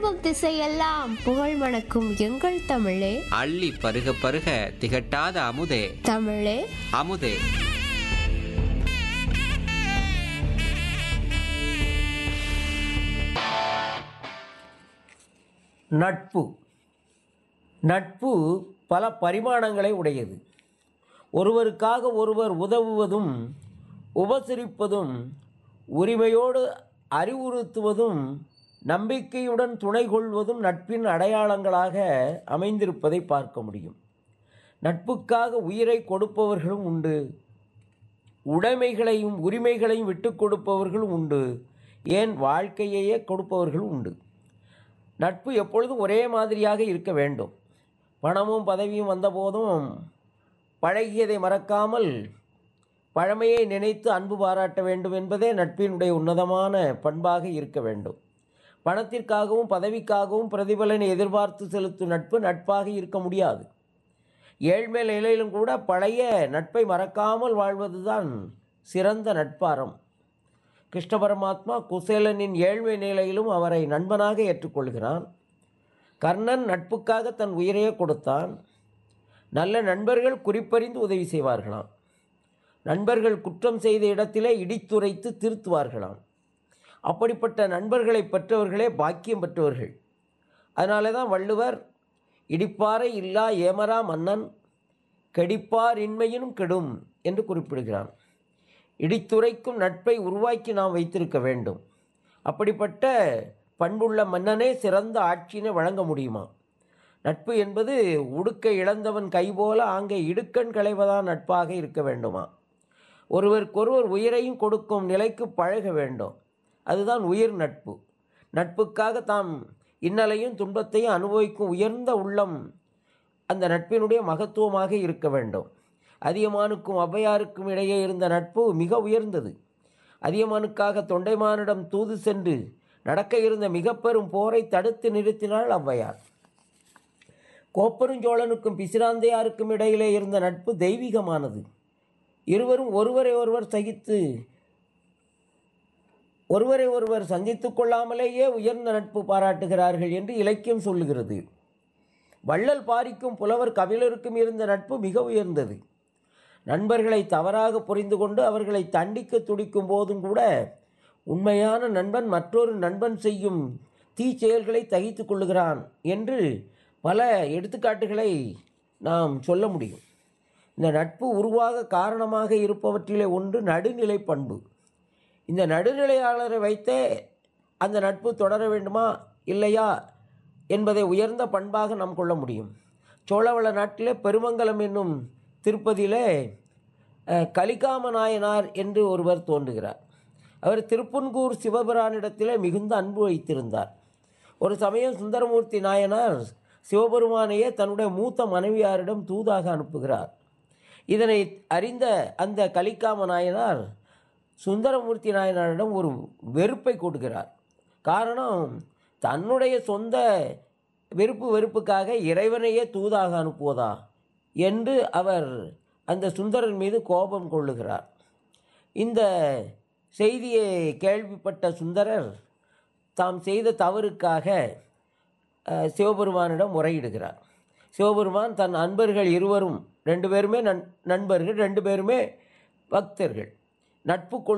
திரும்பும் திசையெல்லாம் புகழ் மணக்கும் எங்கள் தமிழே அள்ளி பருக பருக திகட்டாத அமுதே தமிழே அமுதே நட்பு நட்பு பல பரிமாணங்களை உடையது ஒருவருக்காக ஒருவர் உதவுவதும் உபசரிப்பதும் உரிமையோடு அறிவுறுத்துவதும் நம்பிக்கையுடன் துணை கொள்வதும் நட்பின் அடையாளங்களாக அமைந்திருப்பதை பார்க்க முடியும் நட்புக்காக உயிரை கொடுப்பவர்களும் உண்டு உடைமைகளையும் உரிமைகளையும் விட்டுக் கொடுப்பவர்களும் உண்டு ஏன் வாழ்க்கையையே கொடுப்பவர்களும் உண்டு நட்பு எப்பொழுதும் ஒரே மாதிரியாக இருக்க வேண்டும் பணமும் பதவியும் வந்தபோதும் பழகியதை மறக்காமல் பழமையை நினைத்து அன்பு பாராட்ட வேண்டும் என்பதே நட்பினுடைய உன்னதமான பண்பாக இருக்க வேண்டும் பணத்திற்காகவும் பதவிக்காகவும் பிரதிபலனை எதிர்பார்த்து செலுத்தும் நட்பு நட்பாக இருக்க முடியாது ஏழ்மை நிலையிலும் கூட பழைய நட்பை மறக்காமல் வாழ்வதுதான் சிறந்த நட்பாரம் கிருஷ்ண பரமாத்மா குசேலனின் ஏழ்மை நிலையிலும் அவரை நண்பனாக ஏற்றுக்கொள்கிறான் கர்ணன் நட்புக்காக தன் உயிரையே கொடுத்தான் நல்ல நண்பர்கள் குறிப்பறிந்து உதவி செய்வார்களாம் நண்பர்கள் குற்றம் செய்த இடத்திலே இடித்துரைத்து திருத்துவார்களாம் அப்படிப்பட்ட நண்பர்களை பெற்றவர்களே பாக்கியம் பெற்றவர்கள் அதனால தான் வள்ளுவர் இடிப்பாரை இல்லா ஏமரா மன்னன் கெடிப்பார் இன்மையினும் கெடும் என்று குறிப்பிடுகிறான் இடித்துரைக்கும் நட்பை உருவாக்கி நாம் வைத்திருக்க வேண்டும் அப்படிப்பட்ட பண்புள்ள மன்னனே சிறந்த ஆட்சியினை வழங்க முடியுமா நட்பு என்பது உடுக்க இழந்தவன் கைபோல ஆங்கே இடுக்கண் களைவதான் நட்பாக இருக்க வேண்டுமா ஒருவருக்கொருவர் உயிரையும் கொடுக்கும் நிலைக்கு பழக வேண்டும் அதுதான் உயிர் நட்பு நட்புக்காக தாம் இன்னலையும் துன்பத்தையும் அனுபவிக்கும் உயர்ந்த உள்ளம் அந்த நட்பினுடைய மகத்துவமாக இருக்க வேண்டும் அதியமானுக்கும் ஔவையாருக்கும் இடையே இருந்த நட்பு மிக உயர்ந்தது அதியமானுக்காக தொண்டைமானிடம் தூது சென்று நடக்க இருந்த மிக பெரும் போரை தடுத்து நிறுத்தினாள் ஔவையார் கோப்பெருஞ்சோழனுக்கும் பிசிராந்தையாருக்கும் இடையிலே இருந்த நட்பு தெய்வீகமானது இருவரும் ஒருவரை ஒருவர் சகித்து ஒருவரை ஒருவர் சந்தித்துக் கொள்ளாமலேயே உயர்ந்த நட்பு பாராட்டுகிறார்கள் என்று இலக்கியம் சொல்லுகிறது வள்ளல் பாரிக்கும் புலவர் கபிலருக்கும் இருந்த நட்பு மிக உயர்ந்தது நண்பர்களை தவறாக புரிந்து கொண்டு அவர்களை தண்டிக்க துடிக்கும் போதும் கூட உண்மையான நண்பன் மற்றொரு நண்பன் செய்யும் தீ செயல்களை தகித்து கொள்ளுகிறான் என்று பல எடுத்துக்காட்டுகளை நாம் சொல்ல முடியும் இந்த நட்பு உருவாக காரணமாக இருப்பவற்றிலே ஒன்று நடுநிலை பண்பு இந்த நடுநிலையாளரை வைத்தே அந்த நட்பு தொடர வேண்டுமா இல்லையா என்பதை உயர்ந்த பண்பாக நாம் கொள்ள முடியும் சோழவள நாட்டிலே பெருமங்கலம் என்னும் திருப்பதியிலே அஹ், கலிகாம நாயனார் என்று ஒருவர் தோன்றுகிறார் அவர் திருப்புன்கூர் சிவபிரானிடத்திலே மிகுந்த அன்பு வைத்திருந்தார் ஒரு சமயம் சுந்தரமூர்த்தி நாயனார் சிவபெருமானையே தன்னுடைய மூத்த மனைவியாரிடம் தூதாக அனுப்புகிறார் இதனை அறிந்த அந்த கலிக்காம நாயனார் சுந்தரமூர்த்தி நாயனாரிடம் ஒரு வெறுப்பை கொடுக்கிறார் காரணம் தன்னுடைய சொந்த வெறுப்பு வெறுப்புக்காக இறைவனையே தூதாக அனுப்புவதா என்று அவர் அந்த சுந்தரன் மீது கோபம் கொள்ளுகிறார் இந்த செய்தியை கேள்விப்பட்ட சுந்தரர் தாம் செய்த தவறுக்காக அஹ், சிவபெருமானிடம் முறையிடுகிறார் சிவபெருமான் தன் அன்பர்கள் இருவரும் ரெண்டு பேருமே நண் நண்பர்கள் ரெண்டு பேருமே பக்தர்கள் நட்பு கொள்